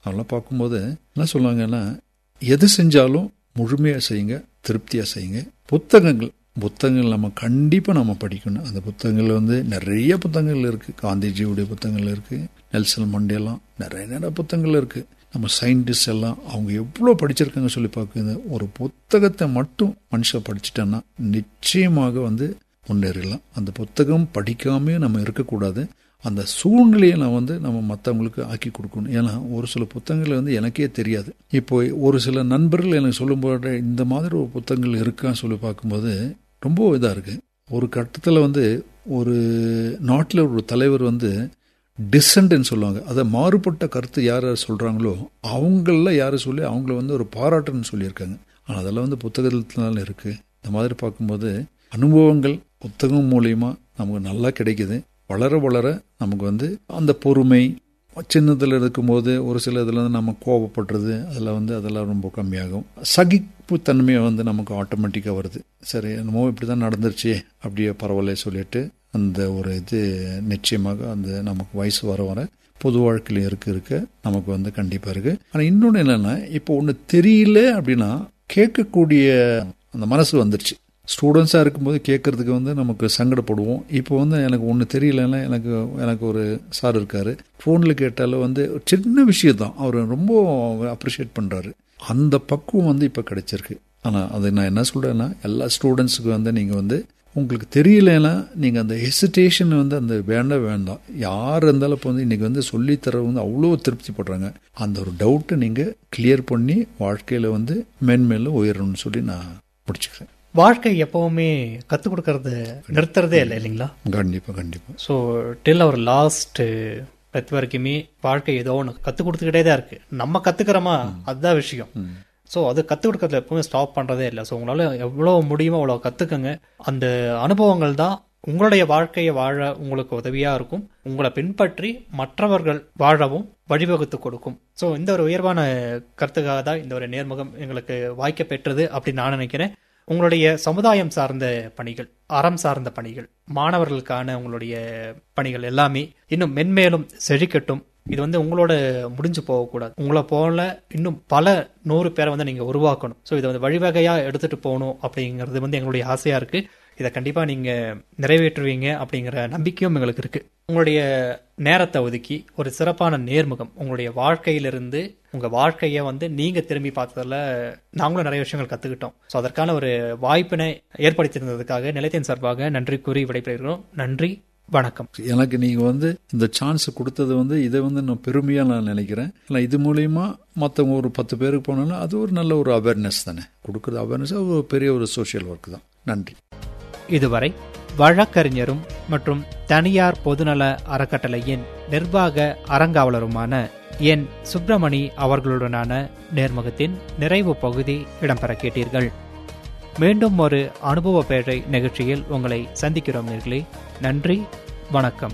அதெல்லாம் பார்க்கும்போது என்ன சொல்லுவாங்கன்னா எது செஞ்சாலும் முழுமையாக செய்யுங்க திருப்தியாக செய்யுங்க புத்தகங்கள் புத்தகங்கள் நம்ம கண்டிப்பாக நம்ம படிக்கணும் அந்த புத்தகங்கள் வந்து நிறைய புத்தகங்கள் இருக்குது காந்திஜியுடைய புத்தகங்கள் இருக்குது நெல்சன் மண்டேலாம் நிறைய நிறைய புத்தகங்கள் இருக்குது நம்ம சயின்டிஸ்ட் எல்லாம் அவங்க எவ்வளோ படிச்சிருக்காங்க சொல்லி பார்க்குது ஒரு புத்தகத்தை மட்டும் மனுஷன் படிச்சிட்டான்னா நிச்சயமாக வந்து முன்னேறலாம் அந்த புத்தகம் படிக்காமே நம்ம இருக்கக்கூடாது அந்த சூழ்நிலையை நான் வந்து நம்ம மற்றவங்களுக்கு ஆக்கி கொடுக்கணும் ஏன்னா ஒரு சில புத்தகங்கள் வந்து எனக்கே தெரியாது இப்போ ஒரு சில நண்பர்கள் எனக்கு சொல்லும்போது இந்த மாதிரி ஒரு புத்தகங்கள் இருக்கான்னு சொல்லி பார்க்கும்போது ரொம்ப இதாக இருக்குது ஒரு கட்டத்தில் வந்து ஒரு நாட்டில் ஒரு தலைவர் வந்து டிசன்ட்னு சொல்லுவாங்க அதை மாறுபட்ட கருத்து யார் யார் சொல்கிறாங்களோ அவங்கள யார் சொல்லி அவங்கள வந்து ஒரு பாராட்டுன்னு சொல்லியிருக்காங்க ஆனால் அதெல்லாம் வந்து புத்தகத்தினால இருக்குது இந்த மாதிரி பார்க்கும்போது அனுபவங்கள் புத்தகம் மூலியமாக நமக்கு நல்லா கிடைக்குது வளர வளர நமக்கு வந்து அந்த பொறுமை சின்னதில் இருக்கும்போது ஒரு சில இதில் வந்து நம்ம கோபப்படுறது அதில் வந்து அதெல்லாம் ரொம்ப கம்மியாகும் சகிப்பு தன்மையை வந்து நமக்கு ஆட்டோமேட்டிக்காக வருது சரி என்னமோ இப்படி தான் நடந்துருச்சு அப்படியே பரவாயில்ல சொல்லிட்டு அந்த ஒரு இது நிச்சயமாக அந்த நமக்கு வயசு வர வர பொது வாழ்க்கையில் இருக்க இருக்க நமக்கு வந்து கண்டிப்பாக இருக்குது ஆனால் இன்னொன்று என்னென்னா இப்போ ஒன்று தெரியல அப்படின்னா கேட்கக்கூடிய அந்த மனசு வந்துருச்சு ஸ்டூடெண்ட்ஸாக இருக்கும்போது கேட்குறதுக்கு வந்து நமக்கு சங்கடப்படுவோம் இப்போ வந்து எனக்கு ஒன்று தெரியலன்னா எனக்கு எனக்கு ஒரு சார் இருக்கார் ஃபோனில் கேட்டாலும் வந்து சின்ன விஷயம் தான் அவர் ரொம்ப அப்ரிஷியேட் பண்ணுறாரு அந்த பக்குவம் வந்து இப்போ கிடைச்சிருக்கு ஆனால் அது நான் என்ன சொல்கிறேன்னா எல்லா ஸ்டூடெண்ட்ஸுக்கு வந்து நீங்கள் வந்து உங்களுக்கு தெரியலன்னா நீங்கள் அந்த ஹெசிடேஷன் வந்து அந்த வேண்டாம் வேண்டாம் யார் இருந்தாலும் இப்போ வந்து இன்றைக்கி வந்து சொல்லித்தர வந்து அவ்வளோ திருப்திப்படுறாங்க அந்த ஒரு டவுட்டை நீங்கள் கிளியர் பண்ணி வாழ்க்கையில் வந்து மேன்மேலும் உயரணும்னு சொல்லி நான் முடிச்சுக்கிறேன் வாழ்க்கை எப்பவுமே கற்றுக் கொடுக்கறது நிறுத்துறதே இல்லை இல்லைங்களா கண்டிப்பாக கண்டிப்பாக ஸோ டில் அவர் லாஸ்ட் பெத் வரைக்குமே வாழ்க்கை ஏதோ ஒன்று கற்றுக் கொடுத்துக்கிட்டே தான் இருக்கு நம்ம கற்றுக்கிறோமா அதுதான் விஷயம் ஸோ அது கற்றுக் கொடுக்கறதுல எப்பவுமே ஸ்டாப் பண்ணுறதே இல்லை ஸோ உங்களால் எவ்வளோ முடியுமோ அவ்வளோ கற்றுக்கங்க அந்த அனுபவங்கள் தான் உங்களுடைய வாழ்க்கையை வாழ உங்களுக்கு உதவியாக இருக்கும் உங்களை பின்பற்றி மற்றவர்கள் வாழவும் வழிவகுத்து கொடுக்கும் ஸோ இந்த ஒரு உயர்வான கருத்துக்காக தான் இந்த ஒரு நேர்முகம் எங்களுக்கு வாய்க்க பெற்றது அப்படின்னு நான் நினைக்கிறேன் உங்களுடைய சமுதாயம் சார்ந்த பணிகள் அறம் சார்ந்த பணிகள் மாணவர்களுக்கான உங்களுடைய பணிகள் எல்லாமே இன்னும் மென்மேலும் செழிக்கட்டும் இது வந்து உங்களோட முடிஞ்சு போகக்கூடாது உங்களை போல இன்னும் பல நூறு பேரை வந்து நீங்க உருவாக்கணும் ஸோ இதை வந்து வழிவகையா எடுத்துட்டு போகணும் அப்படிங்கிறது வந்து எங்களுடைய ஆசையா இருக்கு இதை கண்டிப்பா நீங்க நிறைவேற்றுவீங்க அப்படிங்கிற நம்பிக்கையும் எங்களுக்கு இருக்கு உங்களுடைய நேரத்தை ஒதுக்கி ஒரு சிறப்பான நேர்முகம் உங்களுடைய வாழ்க்கையிலிருந்து உங்க வாழ்க்கையை வந்து நீங்க திரும்பி பார்த்ததுல நாங்களும் நிறைய விஷயங்கள் கத்துக்கிட்டோம் ஸோ அதற்கான ஒரு வாய்ப்பினை ஏற்படுத்தியிருந்ததுக்காக நிலையத்தின் சார்பாக நன்றி கூறி விடைபெறுகிறோம் நன்றி வணக்கம் எனக்கு நீங்கள் வந்து இந்த சான்ஸ் கொடுத்தது வந்து இதை வந்து நான் பெருமையாக நான் நினைக்கிறேன் இல்லை இது மூலயமா மற்றவங்க ஒரு பத்து பேருக்கு போனோம்னா அது ஒரு நல்ல ஒரு அவேர்னஸ் தானே கொடுக்குறது அவேர்னஸ் ஒரு பெரிய ஒரு சோஷியல் ஒர்க் தான் நன்றி இதுவரை வழக்கறிஞரும் மற்றும் தனியார் பொதுநல அறக்கட்டளையின் நிர்வாக அறங்காவலருமான என் சுப்பிரமணி அவர்களுடனான நேர்முகத்தின் நிறைவு பகுதி இடம்பெற கேட்டீர்கள் மீண்டும் ஒரு அனுபவ பேழை நிகழ்ச்சியில் உங்களை சந்திக்கிறோம் நேர்களே நன்றி வணக்கம்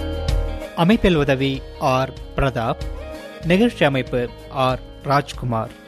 அமைப்பில் உதவி ஆர் பிரதாப் நிகழ்ச்சி அமைப்பு ஆர் ராஜ்குமார்